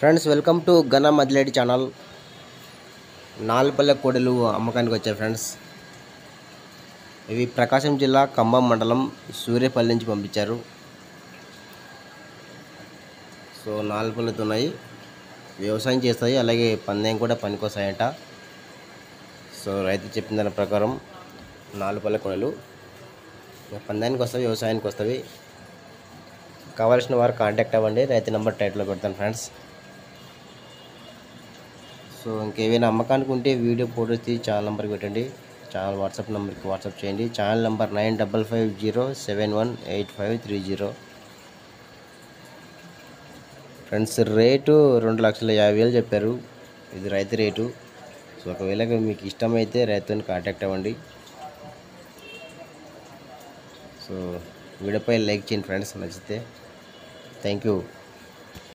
friends welcome to ఘన మదిలేడి channel నాలుపల్లె కోడలు అమ్మకానికి వచ్చాయి ఫ్రెండ్స్ ఇవి ప్రకాశం జిల్లా ఖమ్మం మండలం సూర్యపల్లి నుంచి పంపించారు సో నాలుగు పళ్ళతో ఉన్నాయి వ్యవసాయం చేస్తాయి అలాగే పందెం కూడా పనికొస్తాయంట సో రైతు చెప్పిన దాని ప్రకారం నాలుగు పళ్ళ కొడలు పందానికి వస్తాయి వ్యవసాయానికి వస్తాయి కావాల్సిన వారు కాంటాక్ట్ అవ్వండి రైతు నెంబర్ టైట్లో పెడతాను ఫ్రెండ్స్ సో ఇంకేమైనా అమ్మకానికి ఉంటే వీడియో ఫోటోస్ తీసి ఛానల్ నెంబర్కి పెట్టండి ఛానల్ వాట్సాప్ నెంబర్కి వాట్సాప్ చేయండి channel number nine double five zero seven one eight five three zero friends rate రెండు లక్షల యాభై వేలు చెప్పారు ఇది రైతు రేటు సో ఒకవేళ మీకు ఇష్టమైతే రైతుని కాంటాక్ట్ అవ్వండి సో వీడియోపై లైక్ చేయండి ఫ్రెండ్స్ నచ్చితే థ్యాంక్ యూ